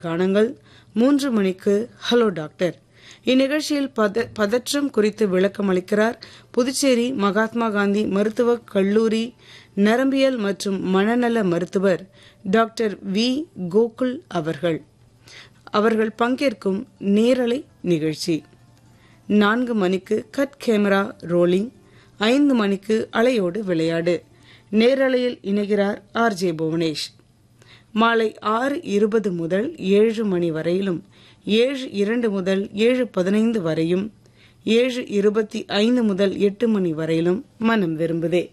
காணுங்கள் மூன்று மணிக்கு ஹலோ டாக்டர் இந்நிகழ்ச்சியில் பத பதற்றம் குறித்து விளக்கம் அளிக்கிறார் புதுச்சேரி மகாத்மா காந்தி மருத்துவக் கல்லூரி நரம்பியல் மற்றும் மனநல மருத்துவர் டாக்டர் வி கோகுல் அவர்கள் அவர்கள் பங்கேற்கும் நேரலை நிகழ்ச்சி நான்கு மணிக்கு கட் கேமரா ரோலிங் ஐந்து மணிக்கு அலையோடு விளையாடு நேரலையில் இணைகிறார் ஆர் ஜே புவனேஷ் மாலை ஆறு இருபது முதல் ஏழு மணி வரையிலும் ஏழு இரண்டு முதல் ஏழு பதினைந்து வரையும் ஏழு இருபத்தி ஐந்து முதல் எட்டு மணி வரையிலும் மனம் விரும்புதே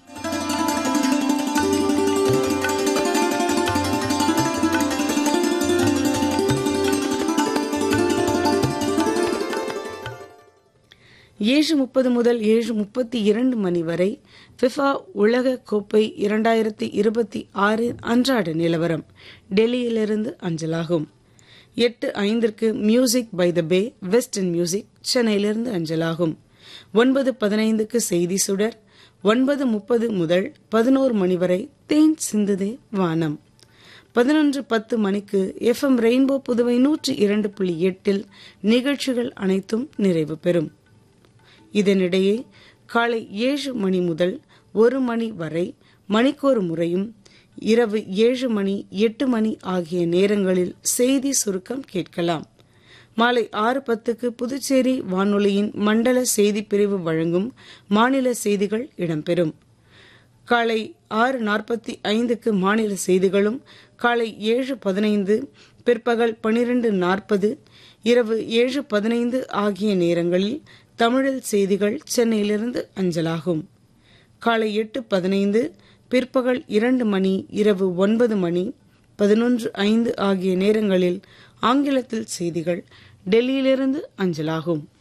ஏழு முப்பது முதல் ஏழு முப்பத்தி இரண்டு மணி வரை ஃபிஃபா உலக கோப்பை இரண்டாயிரத்தி இருபத்தி ஆறு அன்றாட நிலவரம் டெல்லியிலிருந்து அஞ்சலாகும் எட்டு ஐந்திற்கு music by the bay western music சென்னையிலிருந்து அஞ்சலாகும் ஒன்பது பதினைந்துக்கு செய்தி சுடர் ஒன்பது முப்பது முதல் பதினோரு மணி வரை தேன் சிந்துதே வானம் பதினொன்று பத்து மணிக்கு எஃப்எம் ரெயின்போ புதுவை நூற்றி இரண்டு புள்ளி எட்டில் நிகழ்ச்சிகள் அனைத்தும் நிறைவு பெறும் இதனிடையே காலை ஏழு மணி முதல் ஒரு மணி வரை மணிக்கொரு முறையும் இரவு ஏழு மணி எட்டு மணி ஆகிய நேரங்களில் செய்தி சுருக்கம் கேட்கலாம் மாலை ஆறு பத்துக்கு புதுச்சேரி வானொலியின் மண்டல செய்திப் பிரிவு வழங்கும் மாநில செய்திகள் இடம்பெறும் காலை ஆறு நாற்பத்தி ஐந்துக்கு மாநில செய்திகளும் காலை ஏழு பதினைந்து பிற்பகல் பனிரெண்டு நாற்பது இரவு ஏழு பதினைந்து ஆகிய நேரங்களில் தமிழில் செய்திகள் சென்னையிலிருந்து அஞ்சலாகும் காலை எட்டு பதினைந்து பிற்பகல் இரண்டு மணி இரவு ஒன்பது மணி பதினொன்று ஐந்து ஆகிய நேரங்களில் ஆங்கிலத்தில் செய்திகள் டெல்லியிலிருந்து அஞ்சலாகும்